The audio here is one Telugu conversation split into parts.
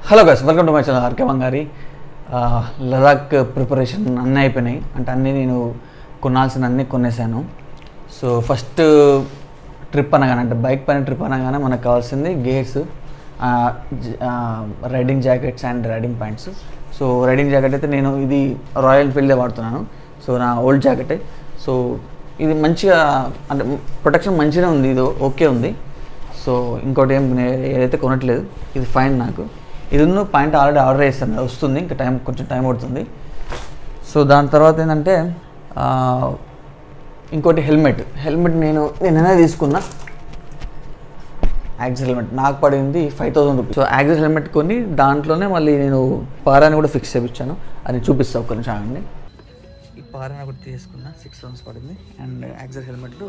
Hello guys welcome to my channel RK Bangari ఆ, లదాఖ్ ప్రిపరేషన్ అన్నీ అయిపోయినాయి అంటే అన్నీ నేను కొనాల్సిన అన్నీ కొనేసాను సో ఫస్ట్ ట్రిప్ అనగానే అంటే బైక్ పైన ట్రిప్ అనగానే మనకు కావాల్సింది gears riding jackets and riding pants so riding jacket అయితే నేను ఇది రాయల్ ఎన్ఫీల్డే వాడుతున్నాను సో నా ఓల్డ్ జాకెటే సో ఇది మంచిగా అంటే ప్రొటెక్షన్ మంచిగా ఉంది ఇది ఓకే ఉంది సో ఇంకోటి ఏం నే- ఏదైతే కొనట్లేదు ఇది ఫైన్ నాకు ఇది ఉన్న పాయింట్ ఆల్రెడీ ఆర్డర్ చేస్తాను అది వస్తుంది ఇంకా టైం కొంచెం టైం పడుతుంది సో దాని తర్వాత ఏంటంటే ఆ, ఇంకోటి హెల్మెట్ హెల్మెట్ నేను నేననే తీసుకున్నా యాక్సిల్ హెల్మెట్ నాకు పడింది five thousand rupees so Axor helmet కొని దాంట్లోనే మళ్ళీ నేను పారాని కూడా ఫిక్స్ చేయించాను అది చూపిస్తాను ఒక్క నిమిషం ఆగండి ఈ పారాని ఒకటి తీసుకున్నా సిక్స్ థౌసండ్స్ పడింది అండ్ యాక్సిల్ హెల్మెట్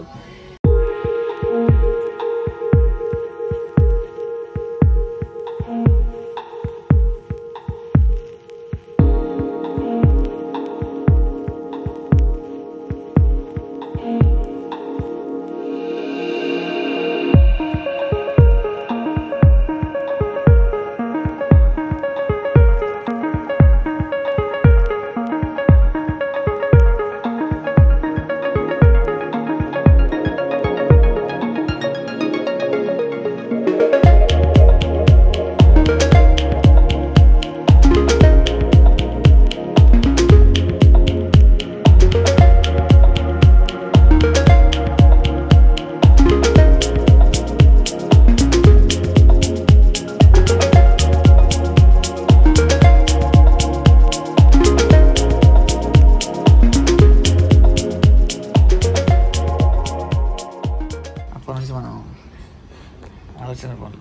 అప్పటి నుంచి మనం ఆలోచన పనులు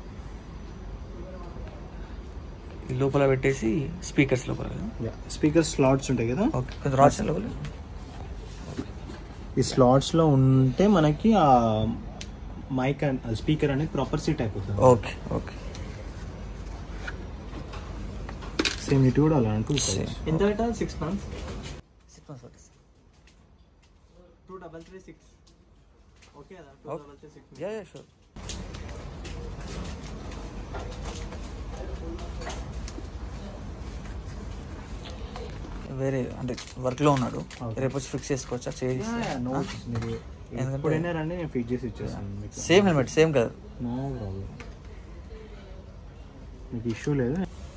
ఈ లోపల పెట్టేసి స్పీకర్స్ లోపల కదా స్పీకర్ స్లాట్స్ ఉంటాయి కదా ఓకే కొంచెం రాడ్స్ లోపల ఈ స్లాట్స్ లో ఉంటే మనకి ఆ మైక్ స్పీకర్ అనేది ప్రాపర్ సెట్ అయిపోతుంది ఓకే ఓకే సేమ్ ఇటు కూడా అలా అంటూ Same. ఎంత పెట్టాలి సిక్స్ మంత్స్ సిక్స్ మంత్స్ పట్టేసి two double three six okay two Okay. Double three six ya ya sure వేరే అంటే వర్క్లో ఉన్నాడు Okay. రేపు వచ్చి ఫిక్స్ చేసుకోవచ్చా చేసి నో మీరు ఎందుకంటే- ఎప్పుడైనా రండి నేను ఫిట్ చేసి ఇచ్చేస్తాను మీకు సేమ్ హెల్మెట్ సేమ్ కదా నో ప్రాబ్లం మీకు ఇష్యూ లేదు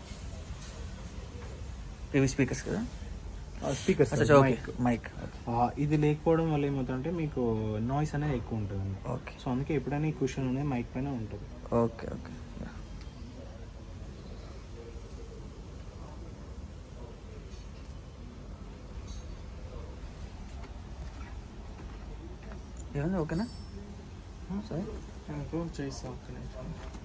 టీవీ స్పీకర్స్ కదా స్పీకర్స్ అచ్చా ఓకే మైక్ ఇది లేకపోవడం వల్ల ఏమవుతుందంటే మీకు నాయిస్ అనేది ఎక్కువ ఉంటుంది ఓకే సో అందుకే ఎప్పుడైనా ఈ క్వశ్చన్ అనేది మైక్ పైన ఉంటుంది ఓకే ఓకే ఏముంది ఓకేనా సరే చేస్తా ఒక్క నిమిషం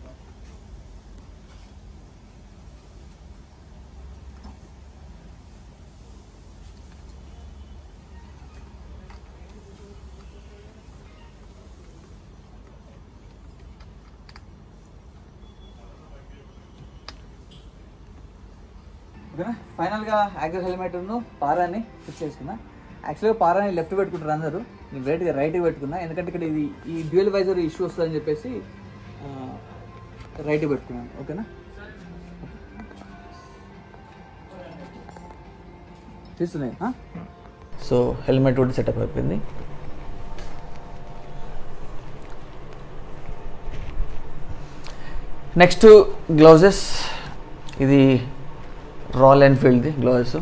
ఓకేనా ఫైనల్గా యాక్చువల్ హెల్మెట్ ఉన్న పారాని ఫిక్స్ చేసుకున్నా యాక్చువల్గా పారాని లెఫ్ట్ పెట్టుకుంటారు అందరూ నేను రైట్గా రైట్గా పెట్టుకున్నా ఎందుకంటే ఇక్కడ ఇది ఈ డ్యూయల్ వైజర్ ఇష్యూ వస్తుందని చెప్పేసి రైట్ పెట్టుకున్నాను ఓకేనా తీస్తున్నాయి సో హెల్మెట్ కూడా సెటప్ అయిపోయింది నెక్స్ట్ గ్లౌజెస్ ఇది రాయల్ ఎన్ఫీల్డ్ది gloves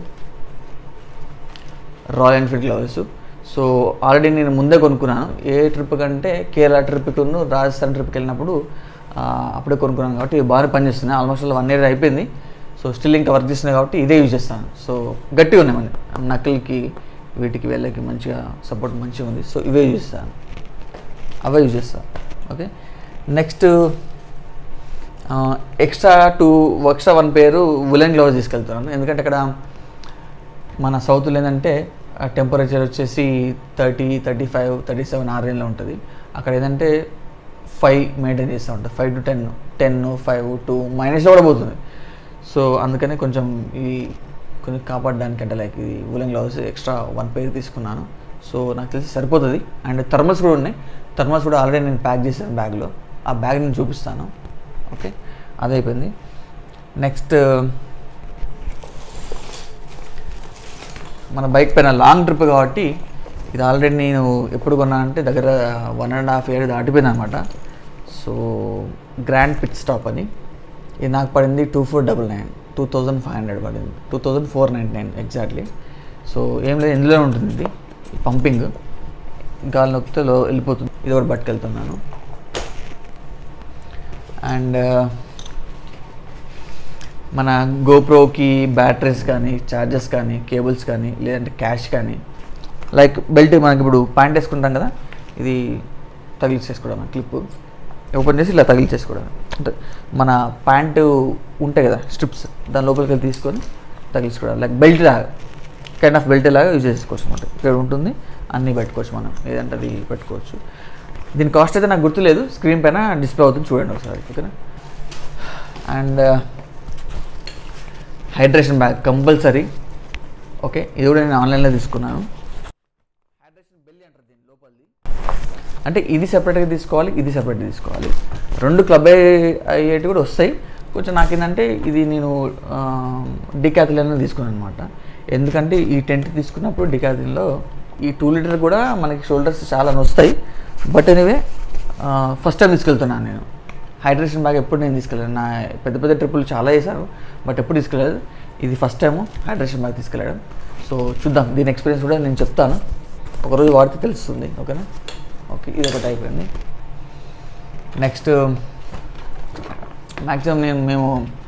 Royal Enfield gloves so already నేను ముందే కొనుక్కున్నాను ఏ ట్రిప్ కంటే కేరళ ట్రిప్కి రాజస్థాన్ ట్రిప్కి వెళ్ళినప్పుడు ఆ, అప్పుడే కొనుక్కున్నాను కాబట్టి ఇవి బాగా పనిచేస్తున్నాయి ఆల్మోస్ట్ వన్ ఇయర్ అయిపోయింది సో స్టిల్ ఇంకా వర్క్ చేస్తున్నాయి కాబట్టి ఇదే యూజ్ చేస్తాను సో గట్టిగా ఉన్నాయి మన నక్కలకి వీటికి వెళ్ళకి మంచిగా సపోర్ట్ మంచిగా ఉంది సో ఇవే యూజ్ చేస్తాను అవే యూజ్ చేస్తాను okay next extra two extra one పేరు ఉలెన్ గ్లౌజ్ తీసుకెళ్తున్నాను ఎందుకంటే అక్కడ మన సౌత్లో ఏంటంటే టెంపరేచర్ వచ్చేసి thirty thirty five thirty seven ఆ రేంజ్లో ఉంటుంది అక్కడ ఏంటంటే ఫైవ్ మెయింటైన్ చేస్తూ ఉంటుంది five to ten ten five two మైనస్లో కూడా పోతుంది సో అందుకని కొంచెం ఈ కొంచెం కాపాడడానికి అంటే లైక్ ఇది woollen gloves extra one pair తీసుకున్నాను సో నాకు తెలిసి సరిపోతుంది అండ్ థర్మల్స్ కూడా ఉన్నాయి థర్మల్స్ కూడా ఆల్రెడీ నేను ప్యాక్ చేశాను బ్యాగ్లో ఆ బ్యాగ్ నేను చూపిస్తాను ఓకే అదైపోయింది నెక్స్ట్ మన బైక్ పైన లాంగ్ ట్రిప్ కాబట్టి ఇది ఆల్రెడీ నేను ఎప్పుడు కొన్నానంటే దగ్గర వన్ అండ్ హాఫ్ ఇయర్ దాటిపోయింది అనమాట సో గ్రాండ్ పిట్ స్టాప్ అని ఇది నాకు పడింది two four double nine two thousand five hundred పడింది two thousand four ninety nine exactly so ఏం లేదు ఇందులో ఉంటుంది ఇది పంపింగ్ గాలి నొక్కితే లో వెళ్ళిపోతుంది ఇది కూడా పట్టుకెళ్తున్నాను అండ్ మన గోప్రోకి బ్యాటరీస్ కానీ ఛార్జెస్ కానీ కేబుల్స్ కానీ లేదంటే క్యాష్ కానీ లైక్ బెల్ట్ మనకి ఇప్పుడు ప్యాంట్ వేసుకుంటాం కదా ఇది తగిలిచ్చేసుకోవడం క్లిప్ ఓపెన్ చేసి ఇలా తగిలిచ్చేసుకోవడం అంటే మన ప్యాంటు ఉంటాయి కదా స్ట్రిప్స్ దాని లోపలికి వెళ్ళి తీసుకొని తగిలించుకోవడం లైక్ బెల్ట్ లాగా కైండ్ ఆఫ్ బెల్ట్ లాగా యూజ్ చేసుకోవచ్చు అనమాట ఇక్కడ ఉంటుంది అన్నీ పెట్టుకోవచ్చు మనం ఏదంటే అది పెట్టుకోవచ్చు దీని కాస్ట్ అయితే నాకు గుర్తులేదు స్క్రీన్ పైన డిస్ప్లే అవుతుంది చూడండి ఒకసారి ఓకేనా and hydration bag compulsory okay ఇది కూడా నేను ఆన్లైన్లో తీసుకున్నాను హైడ్రేషన్ బెల్లి అంటారు దీని లోపలిది అంటే ఇది సెపరేట్గా తీసుకోవాలి ఇది సెపరేట్గా తీసుకోవాలి రెండు క్లబ్ అయ్యేటి కూడా వస్తాయి కొంచెం నాకేంటంటే ఇది నేను డికాథిలన్ తీసుకున్నాను అనమాట ఎందుకంటే ఈ టెంట్ తీసుకున్నప్పుడు డికాథిన్లో ఈ టూ లీటర్ కూడా మనకి షోల్డర్స్ చాలా వస్తాయి బట్ ఎనీవే ఫస్ట్ టైం తీసుకెళ్తున్నాను నేను హైడ్రేషన్ బ్యాగ్ ఎప్పుడు నేను తీసుకెళ్ళాను నా పెద్ద పెద్ద ట్రిప్పులు చాలా చేశాను బట్ ఎప్పుడు తీసుకెళ్ళలేదు ఇది ఫస్ట్ టైము హైడ్రేషన్ బ్యాగ్ తీసుకెళ్ళడం సో చూద్దాం దీని ఎక్స్పీరియన్స్ కూడా నేను చెప్తాను ఒకరోజు వాడితే తెలుస్తుంది ఓకేనా ఓకే ఇది ఒకటి అయిపోయింది నెక్స్ట్ మ్యాక్సిమం నేను మేము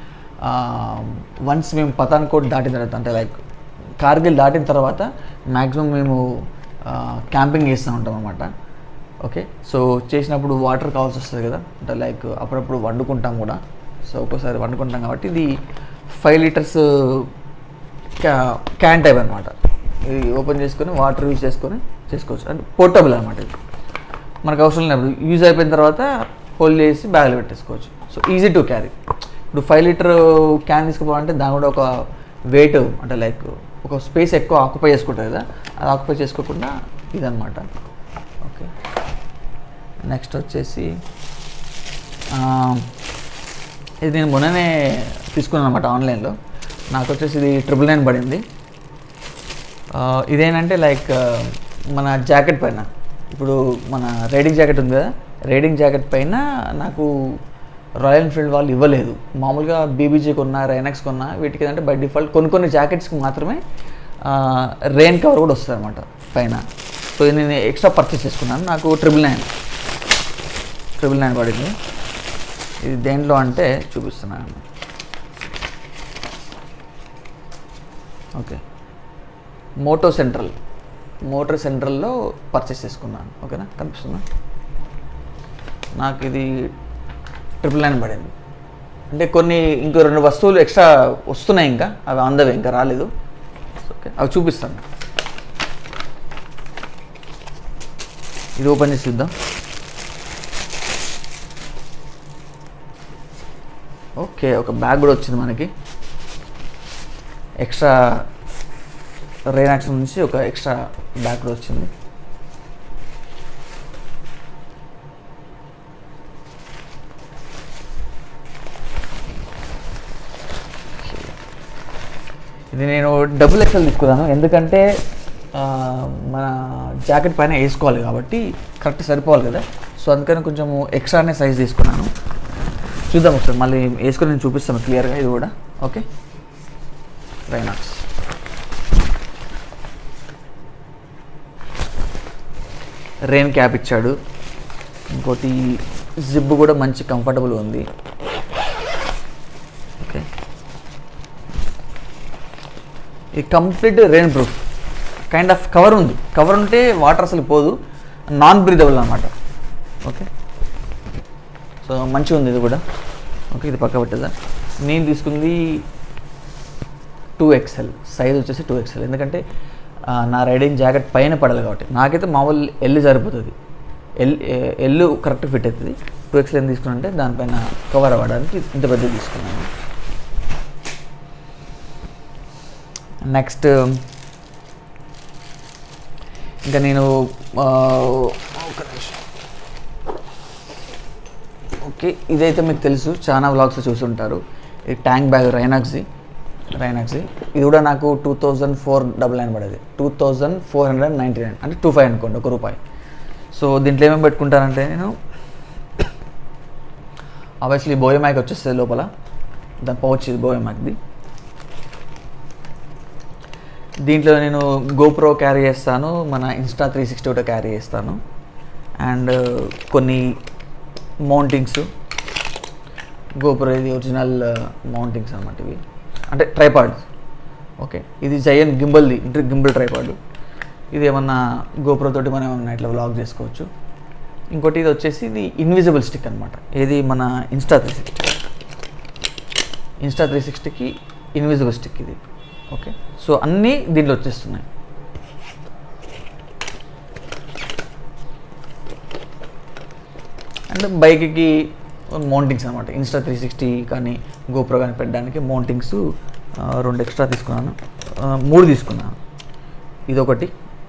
వన్స్ మేము పతాన్కోట్ దాటిన తర్వాత అంటే లైక్ కార్గిల్ దాటిన తర్వాత మ్యాక్సిమం మేము క్యాంపింగ్ చేస్తూ ఉంటాం అనమాట ఓకే సో చేసినప్పుడు వాటర్ కావాల్సి వస్తుంది కదా అంటే లైక్ అప్పుడప్పుడు వండుకుంటాం కూడా సో ఒక్కోసారి వండుకుంటాం కాబట్టి ఇది ఫైవ్ లీటర్స్ క్యా క్యాన్ టైప్ అనమాట ఇది ఓపెన్ చేసుకొని వాటర్ యూజ్ చేసుకొని చేసుకోవచ్చు అంటే పోర్టబుల్ అనమాట ఇది మనకు అవసరం లేదు యూజ్ అయిపోయిన తర్వాత హోల్ చేసి బ్యాగ్లో పెట్టేసుకోవచ్చు సో ఈజీ టు క్యారీ ఇప్పుడు ఫైవ్ లీటర్ క్యాన్ తీసుకుపోవాలంటే దాని కూడా ఒక వెయిట్ అంటే లైక్ ఒక స్పేస్ ఎక్కువ ఆక్యుపై చేసుకుంటుంది కదా అది ఆక్యుపై చేసుకోకుండా ఇదనమాట ఓకే నెక్స్ట్ వచ్చేసి ఆ, ఇది నేను మొన్ననే తీసుకున్నాను అనమాట ఆన్లైన్లో నాకు వచ్చేసి ఇది ట్రిపుల్ నైన్ పడింది ఆ, ఇదేంటంటే లైక్ ఆ, మన జాకెట్ పైన ఇప్పుడు మన రైడింగ్ జాకెట్ ఉంది కదా రైడింగ్ జాకెట్ పైన నాకు రాయల్ ఎన్ఫీల్డ్ వాళ్ళు ఇవ్వలేదు మామూలుగా బీబీజీ కొన్నా రైనాక్స్ కొన్నా వీటికి ఏంటంటే బై డిఫాల్ట్ కొన్ని కొన్ని జాకెట్స్కి మాత్రమే రెయిన్ కవర్ కూడా వస్తుంది అనమాట పైన సో ఇది నేను ఎక్స్ట్రా పర్చేస్ చేసుకున్నాను నాకు ట్రిపుల్ నైన్ ట్రిపుల్ నైన్ పడింది ఇది దేంట్లో అంటే చూపిస్తున్నాను ఓకే మోటో సెంట్రల్ మోటార్ సెంట్రల్లో పర్చేస్ చేసుకున్నాను ఓకేనా కనిపిస్తుందా నాకు ఇది ట్రిపుల్ నైన్ పడింది అంటే కొన్ని ఇంకో రెండు వస్తువులు ఎక్స్ట్రా వస్తున్నాయి ఇంకా అవి అందవే ఇంకా రాలేదు ఓకే అవి చూపిస్తాను ఇది ఓపెన్ చేసి చూద్దాం ఓకే ఒక బ్యాగ్ కూడా వచ్చింది మనకి ఎక్స్ట్రా రేనాక్స్ నుంచి ఒక ఎక్స్ట్రా బ్యాగ్ కూడా వచ్చింది ఇది నేను డబుల్ ఎక్సెల్ తీసుకున్నాను ఎందుకంటే ఆ, మన జాకెట్ పైన వేసుకోవాలి కాబట్టి కరెక్ట్ సరిపోవాలి కదా సో అందుకని కొంచెం ఎక్స్ట్రానే సైజ్ తీసుకున్నాను చూద్దాం ఒకసారి మళ్ళీ వేసుకొని నేను చూపిస్తాను క్లియర్గా ఇది కూడా ఓకే రైనాక్స్ రెయిన్ క్యాప్ ఇచ్చాడు ఇంకోటి జిప్ కూడా మంచి కంఫర్టబుల్ ఉంది ఓకే ఇది complete rainproof kind of cover ఉంది కవర్ ఉంటే వాటర్ అసలు పోదు నాన్ బ్రీదబుల్ అనమాట ఓకే సో మంచిగా ఉంది ఇది కూడా ఓకే ఇది పక్క పెట్టేదా నేను తీసుకుంది టూ ఎక్స్ఎల్ సైజ్ వచ్చేసి టూ ఎక్స్ఎల్ ఎందుకంటే ఆ, నా రైడింగ్ జాకెట్ పైన పడాలి కాబట్టి నాకైతే మామూలు ఎల్ సరిపోతుంది ఎల్ ఎల్ కరెక్ట్ ఫిట్ అవుతుంది టూ ఎక్స్ఎల్ ఏం తీసుకున్నానంటే దానిపైన కవర్ అవ్వడానికి ఇంత పెద్దది తీసుకున్నాను నెక్స్ట్ ఇంకా నేను ఆ, ఒక నిమిషం ఓకే ఇదైతే మీకు తెలుసు చాలా వ్లాగ్స్ చూసుంటారు ఇది ట్యాంక్ బ్యాగ్ రైనాక్స్ది రైనాక్స్ది ఇది కూడా నాకు two thousand four double nine పడేది two thousand four hundred ninety nine అంటే టూ ఫైవ్ అనుకోండి ఒక రూపాయి సో దీంట్లో ఏమేమి పెట్టుకుంటానంటే నేను ఆబ్వియస్లీ బోయే మైక్ వచ్చేస్తుంది లోపల దాని పౌచ్ ఇది బోయే మైక్ది దీంట్లో నేను గోప్రో క్యారీ చేస్తాను మన ఇన్స్టా త్రీ సిక్స్టీ ఒకటి క్యారీ చేస్తాను అండ్ కొన్ని మౌంటింగ్స్ గోప్రో ఇది ఒరిజినల్ మౌంటింగ్స్ అనమాట ఇవి అంటే ట్రైపాడ్స్ ఓకే ఇది జయన్ గింబల్ది అంటే గింబల్ ట్రైపాడ్ ఇది ఏమన్నా గోప్రో తోటి మనం ఏమన్నా ఇట్లా వ్లాగ్ చేసుకోవచ్చు ఇంకోటి ఇది వచ్చేసి ఇది ఇన్విజిబుల్ స్టిక్ అనమాట ఇది మన Insta three sixty Insta three సిక్స్టీకి ఇన్విజిబుల్ స్టిక్ ఇది ఓకే సో అన్నీ దీంట్లో వచ్చేస్తున్నాయి అండ్ బైక్కి మౌంటింగ్స్ అనమాట ఇన్స్టా త్రీ సిక్స్టీ కానీ గోప్రో కానీ పెట్టడానికి మౌంటింగ్స్ రెండు ఎక్స్ట్రా తీసుకున్నాను ఆ, మూడు తీసుకున్నాను ఇదొకటి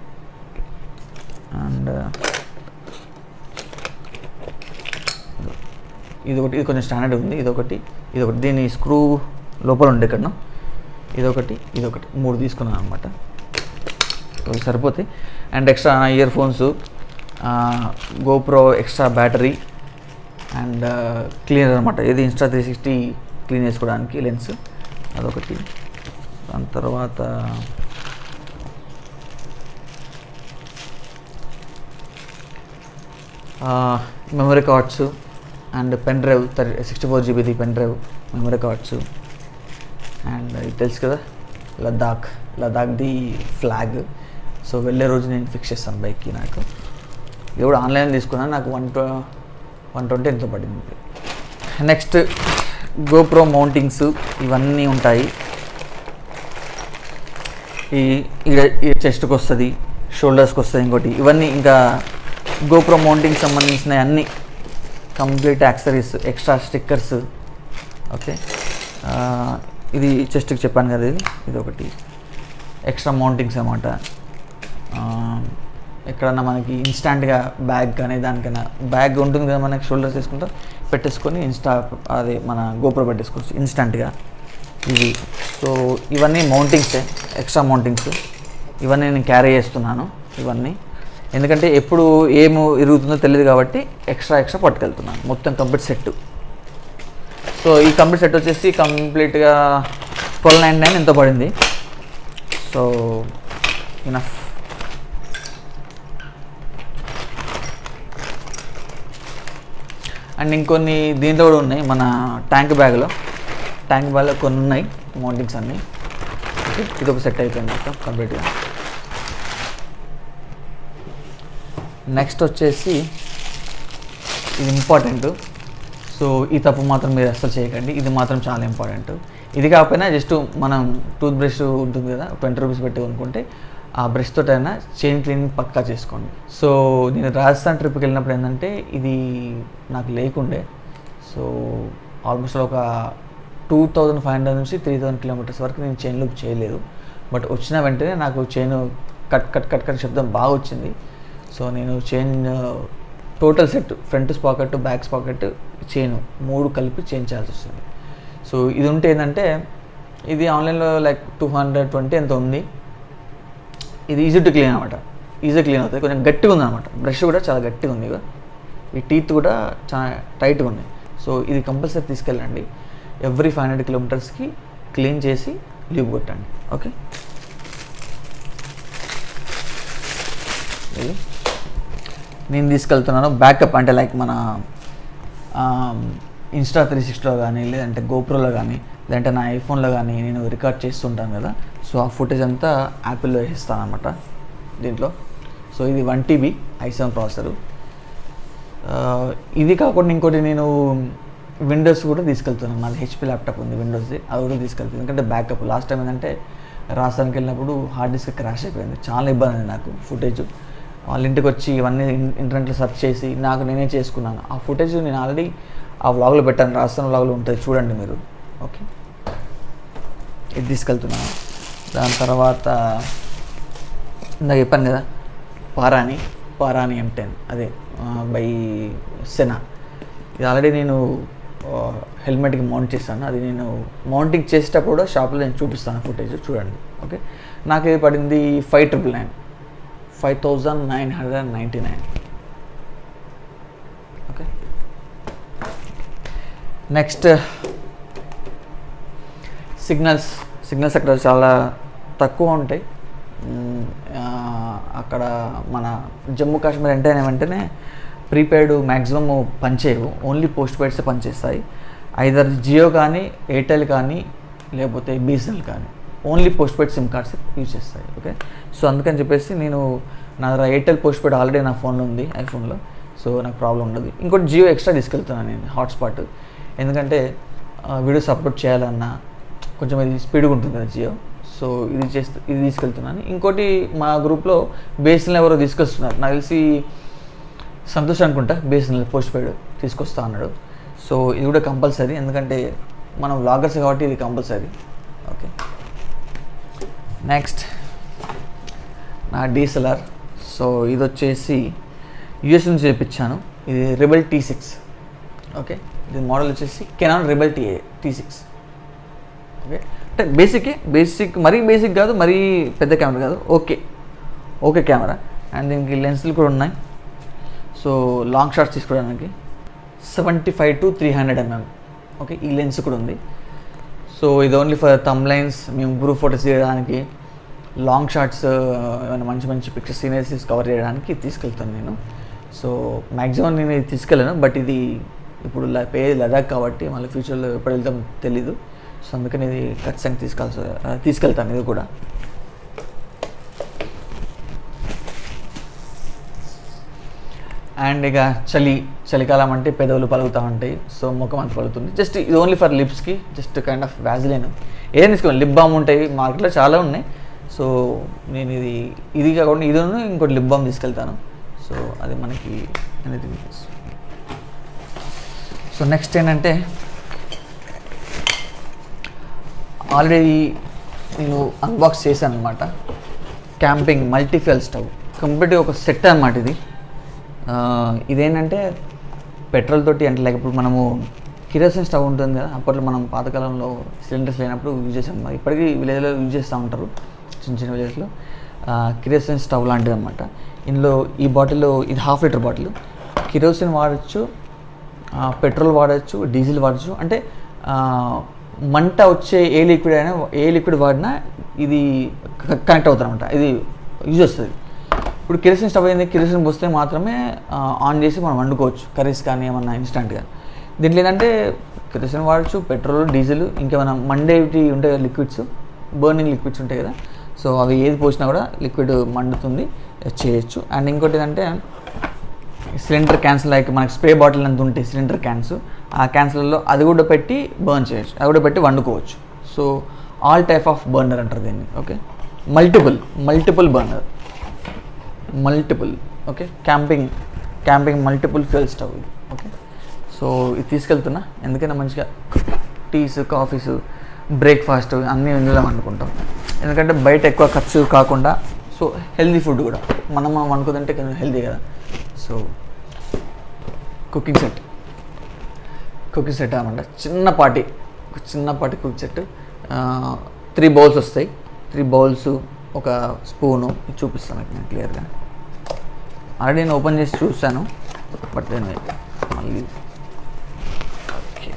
అండ్ ఇది ఒకటి ఇది కొంచెం స్టాండర్డ్ ఉంది ఇదొకటి ఇదొకటి దీని స్క్రూ లోపల ఉండే ఇక్కడ ఇదొకటి ఇదొకటి మూడు తీసుకున్నాను అనమాట సో ఇవి సరిపోతాయి and extra earphones GoPro extra battery and cleaner అనమాట ఇది ఇన్స్టా త్రీ సిక్స్టీ క్లీన్ చేసుకోవడానికి లెన్స్ అదొకటి దాని తర్వాత memory cards and pen drive thirty sixty four జీబీది pen drive memory cards and ఇది తెలుసు కదా లద్దాఖ్ లద్దాఖ్ది ఫ్లాగ్ సో వెళ్ళే రోజు నేను ఫిక్స్ చేస్తాను బైక్కి నాకు ఇది కూడా ఆన్లైన్ తీసుకున్నాను నాకు వన్ ట్వ వన్ ట్వంటీ ఎంతో పడింది నెక్స్ట్ గోప్రో మౌంటింగ్స్ ఇవన్నీ ఉంటాయి ఈ ఈ చెస్ట్కి వస్తుంది షోల్డర్స్కి వస్తుంది ఇంకోటి ఇవన్నీ ఇంకా గోప్రో మౌంటింగ్ సంబంధించిన అన్ని complete accessories extra stickers okay ఆ, ఇది చెస్ట్కి చెప్పాను కదా ఇది ఇది ఒకటి ఎక్స్ట్రా మౌంటింగ్స్ అనమాట ఎక్కడన్నా మనకి ఇన్స్టాంట్గా బ్యాగ్ కానీ దానికైనా బ్యాగ్ ఉంటుంది కదా మనకి షోల్డర్స్ వేసుకుంటా పెట్టేసుకొని ఇన్స్టా అది మన గోప్రో పెట్టేసుకోవచ్చు ఇన్స్టాంట్గా ఇవి సో ఇవన్నీ మౌంటింగ్సే ఎక్స్ట్రా మౌంటింగ్స్ ఇవన్నీ నేను క్యారీ చేస్తున్నాను ఇవన్నీ ఎందుకంటే ఎప్పుడు ఏమి ఇరుగుతుందో తెలియదు కాబట్టి ఎక్స్ట్రా ఎక్స్ట్రా పట్టుకెళ్తున్నాను మొత్తం కంప్లీట్ సెట్ సో ఈ కంప్లీట్ సెట్ వచ్చేసి కంప్లీట్గా ట్వెల్వ్ నైన్ నైన్ ఎంతో పడింది సో ఇనఫ్ అండ్ ఇంకొన్ని దీంట్లో కూడా ఉన్నాయి మన ట్యాంక్ బ్యాగ్లో ట్యాంక్ బ్యాగ్లో కొన్ని ఉన్నాయి మౌంటింగ్స్ అన్నీ ఓకే, ఇది ఒక సెట్ అయిపోయింది మొత్తం కంప్లీట్గా నెక్స్ట్ వచ్చేసి ఇది ఇంపార్టెంట్ సో ఈ తప్పు మాత్రం మీరు అస్సలు చేయకండి ఇది మాత్రం చాలా ఇంపార్టెంట్ ఇది కాకపోయినా జస్ట్ మనం టూత్ బ్రష్ ఉంటుంది కదా ట్వంటీ రూపీస్ పెట్టి కొనుక్కుంటే ఆ బ్రష్ తోటైనా చైన్ క్లీనింగ్ పక్కా చేసుకోండి సో నేను రాజస్థాన్ ట్రిప్కి వెళ్ళినప్పుడు ఏంటంటే ఇది నాకు లేకుండే సో ఆల్మోస్ట్ ఒక టూ థౌజండ్ ఫైవ్ హండ్రెడ్ నుంచి త్రీ థౌజండ్ కిలోమీటర్స్ వరకు నేను చైన్ లుక్ చేయలేదు బట్ వచ్చిన వెంటనే నాకు chain cut cut cut cut శబ్దం బాగా వచ్చింది సో నేను chain total set front pocket back pocket chain మూడు కలిపి చేంజ్ చేయాల్సి వస్తుంది సో ఇది ఉంటే ఏంటంటే ఇది ఆన్లైన్లో లైక్ టూ హండ్రెడ్ ట్వంటీ ఎంత ఉంది ఇది ఈజీ టు క్లీన్ అనమాట ఈజీ క్లీన్ అవుతుంది కొంచెం గట్టిగా ఉంది అనమాట బ్రష్ కూడా చాలా గట్టిగా ఉంది ఇక ఈ టీత్ కూడా చాలా టైట్గా ఉన్నాయి సో ఇది కంపల్సరీ తీసుకెళ్ళండి ఎవ్రీ ఫైవ్ హండ్రెడ్ కిలోమీటర్స్కి క్లీన్ చేసి లీవ్ కొట్టండి ఓకే ఇది నేను తీసుకెళ్తున్నాను బ్యాకప్ అంటే లైక్ మన ఇన్స్టా త్రీ సిక్స్టీలో కానీ లేదంటే గోప్రోలో కానీ లేదంటే నా ఐఫోన్లో కానీ నేను రికార్డ్ చేస్తుంటాను కదా సో ఆ ఫుటేజ్ అంతా యాపిల్లో వేస్తాను అనమాట దీంట్లో సో ఇది one TB i seven processor ఇది కాకుండా ఇంకోటి నేను విండోస్ కూడా తీసుకెళ్తున్నాను నాది హెచ్పి ల్యాప్టాప్ ఉంది విండోస్ది అది కూడా తీసుకెళ్తాను ఎందుకంటే బ్యాకప్ లాస్ట్ టైం ఏంటంటే రాష్ట్రానికి వెళ్ళినప్పుడు హార్డ్ డిస్క్ క్రాష్ అయిపోయింది చాలా ఇబ్బంది అయింది నాకు ఫుటేజ్ వాళ్ళ ఇంటికి వచ్చి ఇవన్నీ ఇన్- ఇంటర్నెట్లో సెర్చ్ చేసి నాకు నేనే చేసుకున్నాను ఆ ఫుటేజ్ నేను ఆల్రెడీ ఆ వ్లాగ్లో పెట్టాను రాజస్థాన్ వ్లాగ్లో ఉంటుంది చూడండి మీరు ఓకే ఇది తీసుకెళ్తున్నాను దాని తర్వాత ఇందాక చెప్పాను కదా పారాని పారాని ఎం టెన్ అదే బై సెనా ఇది ఆల్రెడీ నేను హెల్మెట్కి మౌంట్ చేశాను అది నేను మౌంటింగ్ చేసేటప్పుడు షాప్లో నేను చూపిస్తాను ఫుటేజ్ చూడండి ఓకే నాకు ఇది పడింది five triple nine five thousand nine hundred and ninety nine okay next signals signals అక్కడ చాలా తక్కువ ఉంటాయి మ్, ఆ, అక్కడ మన జమ్మూ కాశ్మీర్ అంటే వెంటనే ప్రీపెయిడ్ మ్యాక్సిమం పనిచేయవు ఓన్లీ పోస్ట్ పెయిడ్స్ పనిచేస్తాయి ఐదర్ జియో కానీ ఎయిర్టెల్ కానీ లేకపోతే బీఎస్ఎన్ఎల్ కానీ only postpaid SIM cards use చేస్తాయి ఓకే సో అందుకని చెప్పేసి నేను నా దగ్గర ఎయిర్టెల్ పోస్ట్ పెయిడ్ ఆల్రెడీ నా ఫోన్లో ఉంది ఐఫోన్లో సో నాకు ప్రాబ్లం ఉండదు ఇంకోటి జియో ఎక్స్ట్రా తీసుకెళ్తున్నాను నేను హాట్స్పాట్ ఎందుకంటే వీడియో సపోర్ట్ చేయాలన్నా కొంచెం ఇది స్పీడ్గా ఉంటుంది కదా జియో సో ఇది చేస్తూ ఇది తీసుకెళ్తున్నాను ఇంకోటి మా గ్రూప్లో బేసిన్లు ఎవరో తీసుకొస్తున్నారు నాకు తెలిసి సంతోష్ అనుకుంటా బేసిన్లు పోస్ట్ పెయిడ్ తీసుకొస్తా అన్నాడు సో ఇది కూడా కంపల్సరీ ఎందుకంటే మనం వ్లాగర్స్ కాబట్టి ఇది కంపల్సరీ ఓకే నెక్స్ట్ నా డిఎస్ఎల్ఆర్ సో ఇది వచ్చేసి యూఎస్ నుంచి చేయించాను ఇది రిబెల్ టీ సిక్స్ ఓకే ఇది మోడల్ వచ్చేసి Canon Rebel T T six okay అంటే బేసికే బేసిక్ మరీ బేసిక్ కాదు మరీ పెద్ద కెమెరా కాదు ఓకే ఓకే కెమెరా అండ్ దీనికి లెన్స్లు కూడా ఉన్నాయి సో లాంగ్ షాట్స్ తీసుకోవడానికి seventy five to three hundred mm okay ఈ లెన్స్ కూడా ఉంది సో ఇది ఓన్లీ ఫర్ తమ్ లైన్స్ మేము గ్రూప్ ఫోటోస్ తీయడానికి లాంగ్ షాట్స్ ఏమైనా మంచి మంచి పిక్చర్స్ సీనరీస్ కవర్ చేయడానికి తీసుకెళ్తాను నేను సో మ్యాక్సిమం నేను ఇది తీసుకెళ్ళాను బట్ ఇది ఇప్పుడు ల- పే లదాఖ్ కాబట్టి మళ్ళీ ఫ్యూచర్లో ఎప్పుడు వెళ్తాం తెలీదు సో అందుకని ఇది ఖచ్చితంగా తీసుకెళ్ళాల్సి ఆ, తీసుకెళ్తాను ఇది కూడా అండ్ ఇక చలి చలికాలం అంటే పెదవులు పలుగుతూ ఉంటాయి సో ముఖం అంత పలుగుతుంది జస్ట్ ఇది ఓన్లీ ఫర్ లిప్స్కి జస్ట్ కైండ్ ఆఫ్ వ్యాజిలైన్ ఏం తీసుకోవాలి లిప్ బామ్ ఉంటాయి మార్కెట్లో చాలా ఉన్నాయి సో నేను ఇది ఇది కాకుండా ఇది ఇంకోటి లిప్ బామ్ తీసుకెళ్తాను సో అది మనకి అనేది సో నెక్స్ట్ ఏంటంటే ఆల్రెడీ నేను అన్బాక్స్ చేశాను అనమాట క్యాంపింగ్ మల్టీఫ్యూయల్ స్టవ్ కంప్లీట్గా ఒక సెట్ అనమాట ఇది ఆ, ఇదేంటంటే పెట్రోల్ తోటి అంటే లైక్ ఇప్పుడు మనము కిరోసిన్ స్టవ్ ఉంటుంది కదా అప్పట్లో మనం పాతకాలంలో సిలిండర్స్ లేనప్పుడు యూజ్ చేసాం మరి ఇప్పటికీ విలేజ్లో యూజ్ చేస్తూ ఉంటారు చిన్న చిన్న విలేజ్లో కిరోసిన్ స్టవ్ లాంటిది అనమాట ఇందులో ఈ బాటిల్లో ఇది హాఫ్ లీటర్ బాటిల్ కిరోసిన్ వాడచ్చు ఆ, పెట్రోల్ వాడచ్చు డీజిల్ వాడచ్చు అంటే ఆ, మంట వచ్చే ఏ లిక్విడ్ అయినా ఏ లిక్విడ్ వాడినా ఇది క- కనెక్ట్ అవుతుంది అనమాట ఇది యూజ్ వస్తుంది ఇప్పుడు కిరసిన్ స్టవ్ అయింది కిరసిన్ పోస్తే మాత్రమే ఆ, ఆన్ చేసి మనం వండుకోవచ్చు కర్రీస్ కానీ ఏమన్నా ఇన్స్టంట్గా దీంట్లో ఏంటంటే కిరసిన్ వాడచ్చు పెట్రోల్ డీజిల్ ఇంకేమైనా మండేవి ఉంటాయి కదా లిక్విడ్స్ బర్నింగ్ లిక్విడ్స్ ఉంటాయి కదా సో అవి ఏది పోసినా కూడా లిక్విడ్ మండుతుంది చేయొచ్చు అండ్ ఇంకోటి ఏంటంటే సిలిండర్ క్యాన్స్ లైక్ మనకి స్ప్రే బాటిల్ అంత ఉంటాయి సిలిండర్ క్యాన్స్ ఆ క్యాన్స్లలో అది కూడా పెట్టి బర్న్ చేయొచ్చు అది కూడా పెట్టి వండుకోవచ్చు so all type of burner అంటారు దీన్ని okay multiple multiple burner multiple okay camping camping multiple fuel stove ఇది ఓకే సో ఇది తీసుకెళ్తున్నా ఎందుకైనా మంచిగా టీస్ కాఫీస్ బ్రేక్ఫాస్ట్ అన్నీ ఇందులో వండుకుంటాం ఎందుకంటే బయట ఎక్కువ ఖర్చు కాకుండా సో హెల్దీ ఫుడ్ కూడా మనం మనం వండుకుందంటే కొంచెం హెల్దీ కదా so cooking set cooking set అనమాట చిన్నపాటి ఒక చిన్నపాటి కుకింగ్ సెట్ త్రీ బౌల్స్ వస్తాయి త్రీ బౌల్స్ ఒక స్పూను ఇది చూపిస్తాను మీకు నేను క్లియర్గా ఆల్రెడీ నేను ఓపెన్ చేసి చూశాను బట్ నేను మళ్ళీ ఓకే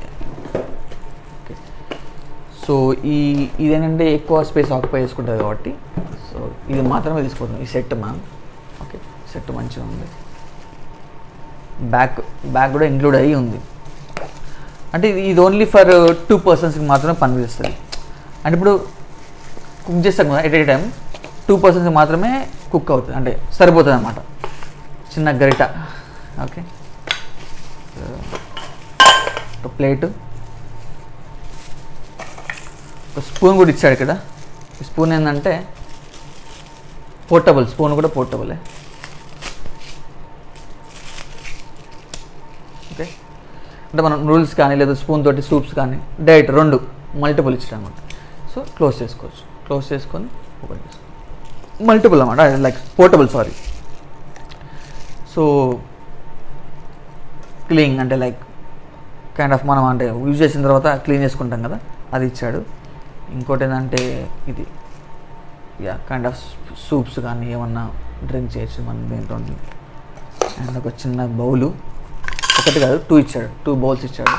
ఓకే సో ఈ ఇదేంటంటే ఎక్కువ స్పేస్ ఆక్యుపై చేసుకుంటుంది కాబట్టి సో ఇది మాత్రమే తీసుకుంటాం ఈ సెట్ మ్యామ్ ఓకే సెట్ మంచిగా ఉంది బ్యాక్ బ్యాక్ కూడా ఇంక్లూడ్ అయ్యి ఉంది అంటే ఇది ఇది ఓన్లీ ఫర్ టూ పర్సన్స్కి మాత్రమే పనిచేస్తుంది అంటే ఇప్పుడు కుక్ చేస్తాం కదా ఎట్ ఏ టైం టూ పర్సన్స్కి మాత్రమే కుక్ అవుతుంది అంటే సరిపోతుంది అనమాట చిన్న గరిట ఓకే ఒక ప్లేటు ఒక స్పూన్ కూడా ఇచ్చాడు ఇక్కడ ఈ స్పూన్ ఏంటంటే పోర్టబుల్ స్పూన్ కూడా పోర్టబులే ఓకే అంటే మనం నూడిల్స్ కానీ లేదా స్పూన్ తోటి సూప్స్ కానీ డైరెక్ట్ రెండు మల్టిపుల్ ఇచ్చాడు అనమాట సో క్లోజ్ చేసుకోవచ్చు క్లోజ్ చేసుకొని ఓపెన్ చేసుకోవచ్చు మల్టిపుల్ అనమాట like portable sorry so clean అంటే లైక్ కైండ్ ఆఫ్ మనం అంటే యూజ్ చేసిన తర్వాత క్లీన్ చేసుకుంటాం కదా అది ఇచ్చాడు ఇంకోటి ఏంటంటే ఇది యా కైండ్ ఆఫ్ సూప్స్ కానీ ఏమన్నా డ్రింక్ చేయొచ్చు మనం దీంట్లో అండ్ ఒక చిన్న బౌలు ఒకటి కాదు టూ ఇచ్చాడు టూ బౌల్స్ ఇచ్చాడు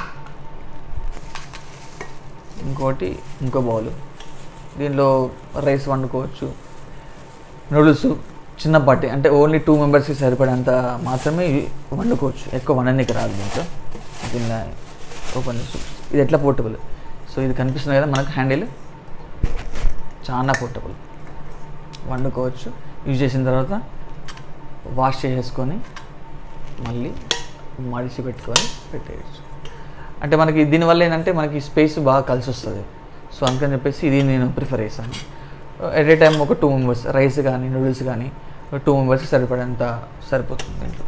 ఇంకోటి ఇంకో బౌలు దీనిలో రైస్ వండుకోవచ్చు నూడిల్స్ చిన్నపాటి అంటే ఓన్లీ టూ మెంబర్స్కి సరిపడేంత మాత్రమే ఇవి వండుకోవచ్చు ఎక్కువ వండడానికి రాదు దీంట్లో దీనిలో ఓపెన్ చేసి ఇది ఎట్లా పోర్టబుల్ సో ఇది కనిపిస్తుంది కదా మనకు హ్యాండిల్ చాలా పోర్టబుల్ వండుకోవచ్చు యూజ్ చేసిన తర్వాత వాష్ చేసేసుకొని మళ్ళీ మడిచి పెట్టుకొని పెట్టేయచ్చు అంటే మనకి దీనివల్ల ఏంటంటే మనకి స్పేస్ బాగా కలిసి వస్తుంది సో అందుకని చెప్పేసి ఇది నేను ప్రిఫర్ చేశాను ఎట్ ఏ టైం ఒక టూ మెంబర్స్ రైస్ కానీ నూడిల్స్ కానీ టూ మెంబర్స్కి సరిపడేంత సరిపోతుంది దీంట్లో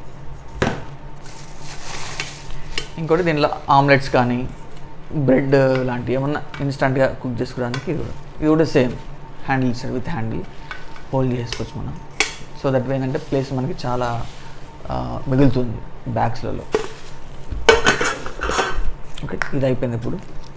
ఇంకోటి దీంట్లో ఆమ్లెట్స్ కానీ బ్రెడ్ లాంటివి ఏమన్నా ఇన్స్టంట్గా కుక్ చేసుకోవడానికి ఇది కూడా ఇది కూడా సేమ్ హ్యాండిల్ ఇచ్చాడు విత్ హ్యాండిల్ హోల్డ్ చేసుకోవచ్చు మనం సో దట్ వే ఏంటంటే ప్లేస్ మనకి చాలా ఆ, మిగులుతుంది బ్యాగ్స్లలో ఓకే ఇది అయిపోయింది ఇప్పుడు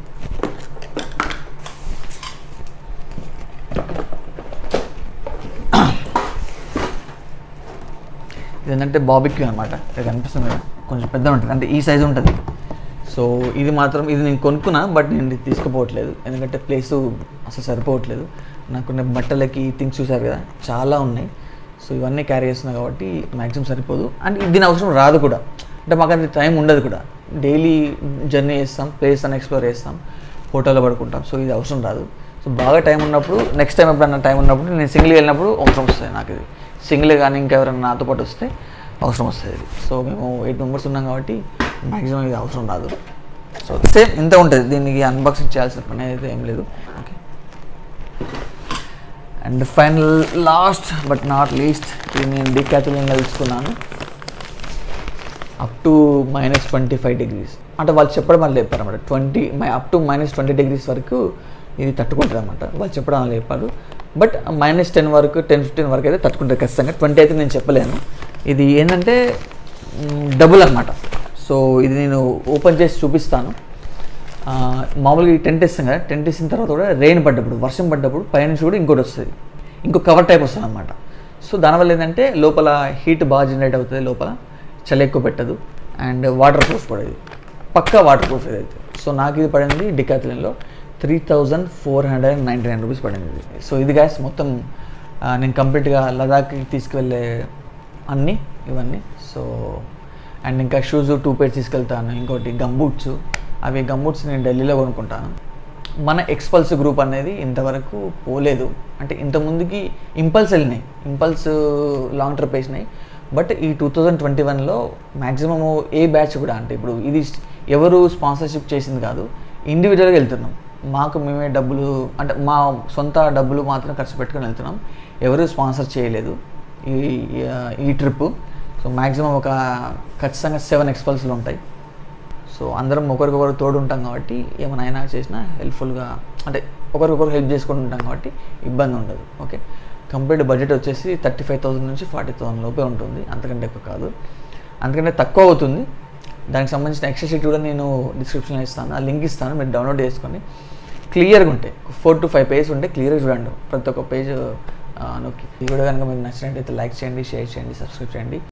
ఇది ఏంటంటే బాబిక్యూ అనమాట ఇది కనిపిస్తుంది కదా కొంచెం పెద్ద ఉంటుంది అంటే ఈ సైజు ఉంటుంది సో ఇది మాత్రం ఇది నేను కొనుక్కున్నా బట్ నేను ఇది తీసుకుపోవట్లేదు ఎందుకంటే ప్లేస్ అసలు సరిపోవట్లేదు నాకున్న బట్టలకి థింగ్స్ చూసారు కదా చాలా ఉన్నాయి సో ఇవన్నీ క్యారీ చేస్తున్నా కాబట్టి మ్యాక్సిమం సరిపోదు అండ్ దీని అవసరం రాదు కూడా అంటే మాకు అంత టైం ఉండదు కూడా డైలీ జర్నీ చేస్తాం ప్లేస్ అని ఎక్స్ప్లోర్ చేస్తాం హోటల్లో పడుకుంటాం సో ఇది అవసరం రాదు సో బాగా టైం ఉన్నప్పుడు నెక్స్ట్ టైం ఎప్పుడన్నా టైం ఉన్నప్పుడు నేను సింగిల్గా వెళ్ళినప్పుడు అవసరం వస్తుంది నాకు ఇది సింగిల్ కానీ ఇంకెవరైనా నాతో పాటు వస్తే అవసరం వస్తుంది ఇది సో మేము ఎయిట్ మెంబర్స్ ఉన్నాం కాబట్టి మ్యాక్సిమం ఇది అవసరం రాదు సో సేమ్ ఇంత ఉంటుంది దీనికి అన్బాక్సింగ్ చేయాల్సిన పని అయితే ఏం లేదు okay and final last but not least ఇది నేను డికాథలిన్ తెలుసుకున్నాను up to minus twenty five degrees అంటే వాళ్ళు చెప్పడం వల్ల చెప్పారు అనమాట ట్వంటీ మై up to minus twenty degrees వరకు ఇది తట్టుకుంటుంది అనమాట వాళ్ళు చెప్పడం వల్ల చెప్పారు బట్ మైనస్ టెన్ వరకు టెన్ ఫిఫ్టీన్ వరకు అయితే తట్టుకుంటుంది ఖచ్చితంగా ట్వంటీ అయితే నేను చెప్పలేను ఇది ఏంటంటే డబుల్ అనమాట సో ఇది నేను ఓపెన్ చేసి చూపిస్తాను ఆ, మామూలుగా ఈ టెంట్ వేస్తాం కదా టెంట్ వేసిన తర్వాత కూడా రెయిన్ పడ్డప్పుడు వర్షం పడ్డప్పుడు పైనుంచి కూడా ఇంకోటి వస్తుంది ఇంకో కవర్ టైప్ వస్తుంది అనమాట సో దానివల్ల ఏంటంటే లోపల హీట్ బాగా జనరేట్ అవుతుంది లోపల చలి ఎక్కువ పెట్టదు అండ్ వాటర్ ప్రూఫ్ కూడా ఇది పక్కా వాటర్ ప్రూఫ్ ఇదైతే సో నాకు ఇది పడింది డికాథలిన్లో three thousand four hundred and ninety nine rupees పడింది ఇది సో ఇది గ్యాస్ మొత్తం ఆ, నేను కంప్లీట్గా లదాఖ్కి తీసుకువెళ్ళే అన్నీ ఇవన్నీ సో అండ్ ఇంకా షూస్ టూ పేర్స్ తీసుకెళ్తాను ఇంకోటి గంబూట్స్ అవి గంబూట్స్ నేను ఢిల్లీలో కొనుక్కుంటాను మన ఎక్స్పల్స్ గ్రూప్ అనేది ఇంతవరకు పోలేదు అంటే ఇంతకుముందుకి ఇంపల్స్ వెళ్ళినాయి ఇంపల్స్ లాంగ్ ట్రిప్ వేసినాయి బట్ ఈ టూ థౌజండ్ ట్వంటీ వన్లో మ్యాక్సిమము ఏ బ్యాచ్ కూడా అంటే ఇప్పుడు ఇది ఎవరు స్పాన్సర్షిప్ చేసింది కాదు ఇండివిజువల్గా వెళ్తున్నాం మాకు మేమే డబ్బులు అంటే మా సొంత డబ్బులు మాత్రం ఖర్చు పెట్టుకొని వెళ్తున్నాం ఎవరు స్పాన్సర్ చేయలేదు ఈ ఈ ట్రిప్ సో మ్యాక్సిమం ఒక ఖచ్చితంగా సెవెన్ ఎక్స్పల్స్లు ఉంటాయి సో అందరం ఒకరికొకరు తోడు ఉంటాం కాబట్టి ఏమైనా అయినా చేసినా హెల్ప్ఫుల్గా అంటే ఒకరికొకరు హెల్ప్ చేసుకుంటూ ఉంటాం కాబట్టి ఇబ్బంది ఉండదు ఓకే కంప్లీట్ బడ్జెట్ వచ్చేసి థర్టీ ఫైవ్ థౌసండ్ నుంచి ఫార్టీ థౌసండ్ లోపే ఉంటుంది అంతకంటే ఎక్కువ కాదు అంతకంటే తక్కువ అవుతుంది దానికి సంబంధించిన ఎక్స్ట్రా షీట్ కూడా నేను డిస్క్రిప్షన్లో ఇస్తాను ఆ లింక్ ఇస్తాను మీరు డౌన్లోడ్ చేసుకొని క్లియర్గా ఉంటాయి ఫోర్ టు ఫైవ్ పేజెస్ ఉంటే క్లియర్గా చూడండి ప్రతి ఒక్క పేజ్ నొక్కి ఈ వీడియో కనుక మీకు నచ్చినట్టయితే లైక్ చేయండి షేర్ చేయండి సబ్స్క్రైబ్ చేయండి